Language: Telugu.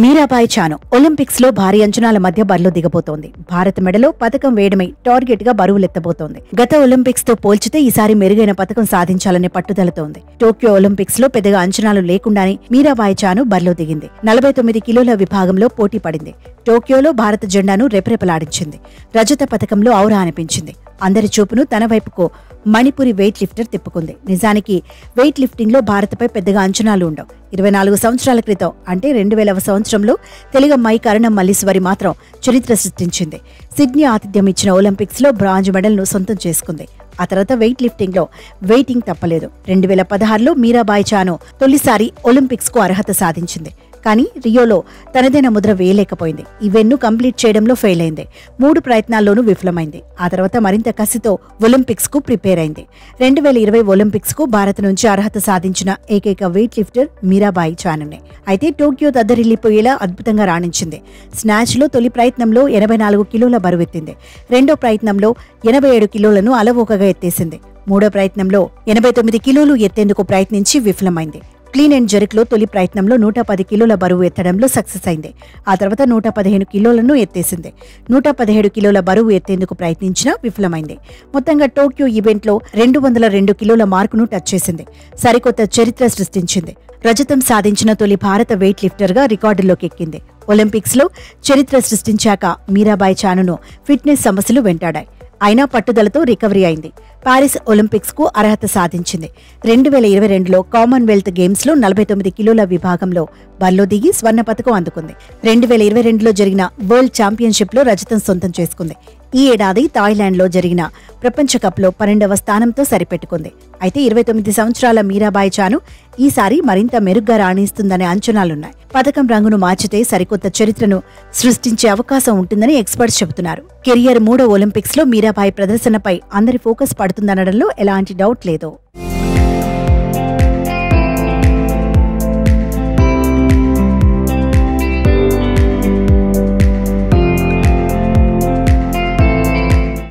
మీరాబాయి చాను ఒలింపిక్స్ లో భారీ అంచనాల మధ్య బరిలో దిగబోతోంది భారత మెడలో పథకం వేయడమే టార్గెట్ గా బరువులెత్తబోతోంది గత ఒలింపిక్స్ తో పోల్చితే ఈసారి మెరుగైన పథకం సాధించాలనే పట్టుదలతో ఉంది టోక్యో ఒలింపిక్స్ లో పెద్దగా అంచనాలు లేకుండానే మీరాబాయి చాను బరిలో దిగింది నలభై తొమ్మిది కిలోల విభాగంలో పోటీ పడింది టోక్యోలో భారత జెండాను రెపరెపలాడించింది రజత పథకంలో ఔరా అనిపించింది అందరి చూపును తన వైపుకు మణిపురి వెయిట్ లిఫ్టర్ తిప్పుకుంది నిజానికి వెయిట్ లిఫ్టింగ్ లో భారత్పై పెద్దగా అంచనాలు ఉండవు ఇరవై నాలుగు సంవత్సరాల క్రితం అంటే రెండు వేలవ సంవత్సరంలో తెలుగమ్మాయి కరణం మల్లీశ్వరి మాత్రం చరిత్ర సృష్టించింది సిడ్నీ ఆతిథ్యం ఇచ్చిన ఒలింపిక్స్ లో బ్రాంజ్ మెడల్ను సొంతం చేసుకుంది ఆ తర్వాత వెయిట్ లిఫ్టింగ్ లో వెయిటింగ్ తప్పలేదు రెండు వేల పదహారులో మీరాబాయి చాను తొలిసారి ఒలింపిక్స్ కు అర్హత సాధించింది కానీ రియోలో తనదైన ముద్ర వేయలేకపోయింది ఈవెంట్ను కంప్లీట్ చేయడంలో ఫెయిల్ అయింది మూడు ప్రయత్నాల్లోనూ విఫలమైంది ఆ తర్వాత మరింత కసితో ఒలింపిక్స్ కు ప్రిపేర్ అయింది రెండు వేల ఇరవై ఒలింపిక్స్ కు భారత్ నుంచి అర్హత సాధించిన ఏకైక వెయిట్ లిఫ్టర్ మీరాబాయి చానునే అయితే టోక్యో దద్దరిల్లిపోయేలా అద్భుతంగా రాణించింది స్నాచ్ లో తొలి ప్రయత్నంలో ఎనభై నాలుగు కిలోల బరువెత్తింది రెండో ప్రయత్నంలో ఎనభై ఏడు కిలోలను అలవోకగా ఎత్తేసింది మూడో ప్రయత్నంలో ఎనభై తొమ్మిది కిలోలు ఎత్తేందుకు ప్రయత్నించి విఫలమైంది క్లీన్ అండ్ జెరిక్లో తొలి ప్రయత్నంలో నూట పది కిలోల బరువు ఎత్తడంలో సక్సెస్ అయింది ఆ తర్వాత నూట పదిహేను కిలోలను ఎత్తేసింది నూట పదిహేడు కిలోల బరువు ఎత్తేందుకు ప్రయత్నించినా విఫలమైంది మొత్తంగా టోక్యో ఈవెంట్లో రెండు వందల రెండు కిలోల మార్కును టచ్ చేసింది సరికొత్త చరిత్ర సృష్టించింది రజతం సాధించిన తొలి భారత వెయిట్ లిఫ్టర్గా రికార్డుల్లోకి ఎక్కింది ఒలింపిక్స్ లో చరిత్ర సృష్టించాక మీరాబాయి చానును ఫిట్నెస్ సమస్యలు వెంటాడాయి అయినా పట్టుదలతో రికవరీ అయింది పారిస్ ఒలింపిక్స్ కు అర్హత సాధించింది రెండు వేల ఇరవై రెండులో కామన్వెల్త్ గేమ్స్ లో నలభై తొమ్మిది కిలోల విభాగంలో బరిలో దిగి స్వర్ణ పథకం అందుకుంది రెండు వేల ఇరవై రెండులో జరిగిన వరల్డ్ ఛాంపియన్షిప్ లో రజతం సొంతం చేసుకుంది ఈ ఏడాది థాయిలాండ్ లో జరిగిన ప్రపంచ కప్ లో పన్నెండవ స్థానంతో సరిపెట్టుకుంది అయితే ఇరవై తొమ్మిది సంవత్సరాల మీరాబాయి చాను ఈసారి మరింత మెరుగ్గా రాణిస్తుందనే అంచనాలున్నాయి పథకం రంగును మార్చితే సరికొత్త చరిత్రను సృష్టించే అవకాశం ఉంటుందని ఎక్స్పర్ట్స్ చెబుతున్నారు కెరియర్ మూడో ఒలింపిక్స్ లో మీరాబాయి ప్రదర్శనపై అందరి ఫోకస్ పడుతుందనడంలో ఎలాంటి డౌట్ లేదు